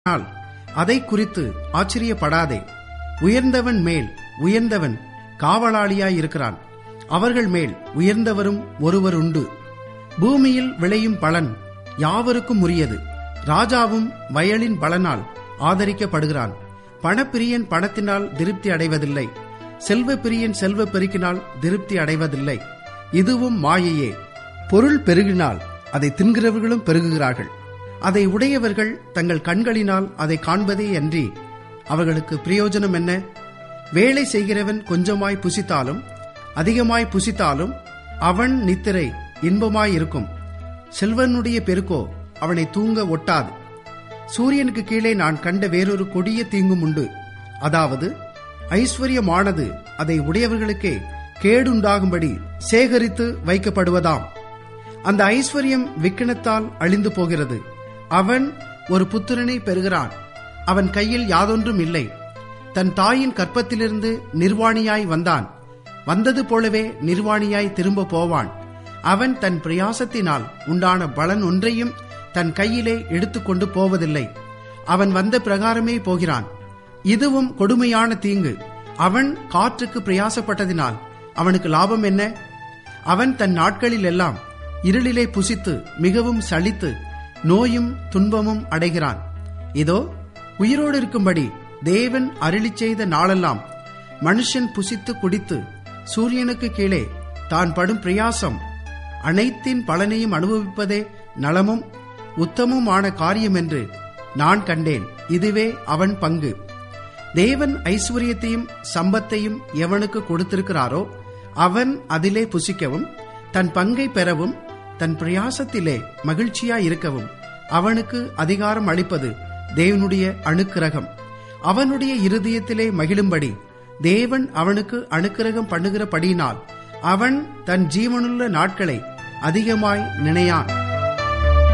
ஆனால் அதை குறித்து ஆச்சரியப்படாதே உயர்ந்தவன் மேல் உயர்ந்தவன் காவலாளியாயிருக்கிறான் அவர்கள் மேல் உயர்ந்தவரும் ஒருவர் உண்டு பூமியில் விளையும் பலன் யாவருக்கும் உரியது ராஜாவும் வயலின் பலனால் ஆதரிக்கப்படுகிறான் பணப்பிரியன் பணத்தினால் திருப்தி அடைவதில்லை செல்வ பிரியன் செல்வ பெருக்கினால் திருப்தி அடைவதில்லை இதுவும் மாயையே பொருள் பெருகினால் அதை தின்கிறவர்களும் பெருகுகிறார்கள் அதை உடையவர்கள் தங்கள் கண்களினால் அதை காண்பதே அன்றி அவர்களுக்கு பிரயோஜனம் என்ன வேலை செய்கிறவன் கொஞ்சமாய் புசித்தாலும் அதிகமாய் புசித்தாலும் அவன் நித்திரை இன்பமாயிருக்கும் செல்வனுடைய பெருக்கோ அவனை தூங்க ஒட்டாது சூரியனுக்கு கீழே நான் கண்ட வேறொரு கொடிய தீங்கும் உண்டு அதாவது ஐஸ்வர்யமானது அதை உடையவர்களுக்கே கேடுண்டாகும்படி சேகரித்து வைக்கப்படுவதாம் அந்த ஐஸ்வர்யம் விக்கினத்தால் அழிந்து போகிறது அவன் ஒரு புத்திரனை பெறுகிறான் அவன் கையில் யாதொன்றும் இல்லை தன் தாயின் கற்பத்திலிருந்து நிர்வாணியாய் வந்தான் வந்தது போலவே நிர்வாணியாய் திரும்ப போவான் அவன் தன் பிரயாசத்தினால் உண்டான பலன் ஒன்றையும் தன் கையிலே எடுத்துக்கொண்டு போவதில்லை அவன் வந்த பிரகாரமே போகிறான் இதுவும் கொடுமையான தீங்கு அவன் காற்றுக்கு பிரயாசப்பட்டதினால் அவனுக்கு லாபம் என்ன அவன் தன் நாட்களில் எல்லாம் இருளிலே புசித்து மிகவும் சலித்து நோயும் துன்பமும் அடைகிறான் இதோ உயிரோடு இருக்கும்படி தேவன் அருளி செய்த நாளெல்லாம் மனுஷன் புசித்து குடித்து சூரியனுக்கு கீழே தான் படும் பிரயாசம் அனைத்தின் பலனையும் அனுபவிப்பதே நலமும் உத்தமுமான காரியம் என்று நான் கண்டேன் இதுவே அவன் பங்கு தேவன் ஐஸ்வர்யத்தையும் சம்பத்தையும் எவனுக்கு கொடுத்திருக்கிறாரோ அவன் அதிலே புசிக்கவும் தன் பங்கை பெறவும் தன் பிரயாசத்திலே மகிழ்ச்சியாய் இருக்கவும் அவனுக்கு அதிகாரம் அளிப்பது தேவனுடைய அணுக்கிரகம் அவனுடைய இருதயத்திலே மகிழும்படி தேவன் அவனுக்கு அணுக்கிரகம் பண்ணுகிறபடியினால் அவன் தன் ஜீவனுள்ள நாட்களை அதிகமாய் நினையான்